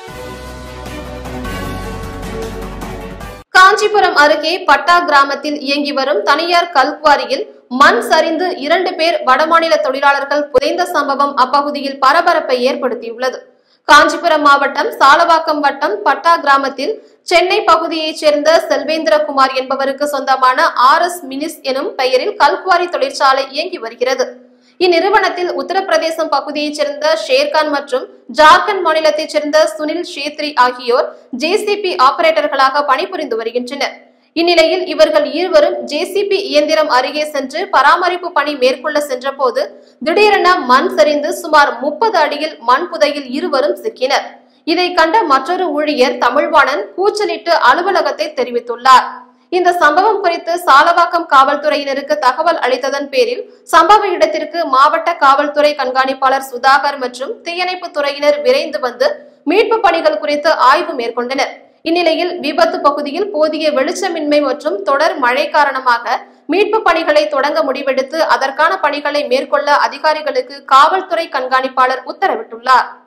காஞ்சிபுரம் அருகே பட்டா கிராமத்தில் இயங்கி வரும் தனியார் கல்குவாரியில் மண் சரிந்து இரண்டு பேர் வடமாநில தொழிலாளர்கள் புதைந்த சம்பவம் அப்பகுதியில் பரபரப்பை ஏற்படுத்தியுள்ளது காஞ்சிபுரம் மாவட்டம் சாலவாக்கம் வட்டம் பட்டா கிராமத்தில் சென்னை பகுதியைச் சேர்ந்த செல்வேந்திரகுமார் என்பவருக்கு சொந்தமான ஆர் எஸ் மினிஸ் எனும் பெயரில் கல்குவாரி தொழிற்சாலை இயங்கி வருகிறது இந்நிறுவனத்தில் உத்தரப்பிரதேசம் பகுதியைச் சேர்ந்த ஷேர்கான் மற்றும் ஜார்க்கண்ட் மாநிலத்தைச் சேர்ந்த சுனில் ஷேத்ரி ஆகியோர் ஜேசிபி ஆபரேட்டர்களாக பணிபுரிந்து வருகின்றனர் இந்நிலையில் இவர்கள் இருவரும் ஜேசிபி இயந்திரம் அருகே சென்று பராமரிப்பு பணி மேற்கொள்ள சென்றபோது திடீரென மண் சரிந்து சுமார் முப்பது அடியில் மண் புதையில் இருவரும் சிக்கினர் இதை கண்ட மற்றொரு ஊழியர் தமிழ்வாணன் கூச்சலிட்டு அலுவலகத்தை தெரிவித்துள்ளார் இந்த சம்பவம் குறித்து சாலவாக்கம் காவல்துறையினருக்கு தகவல் அளித்ததன் பேரில் சம்பவ இடத்திற்கு மாவட்ட காவல்துறை கண்காணிப்பாளர் சுதாகர் மற்றும் தீயணைப்பு துறையினர் விரைந்து வந்து மீட்பு பணிகள் குறித்து ஆய்வு மேற்கொண்டனர் இந்நிலையில் விபத்து பகுதியில் போதிய வெளிச்சமின்மை மற்றும் தொடர் மழை காரணமாக மீட்பு பணிகளை தொடங்க முடிவெடுத்து அதற்கான பணிகளை மேற்கொள்ள அதிகாரிகளுக்கு காவல்துறை கண்காணிப்பாளர் உத்தரவிட்டுள்ளார்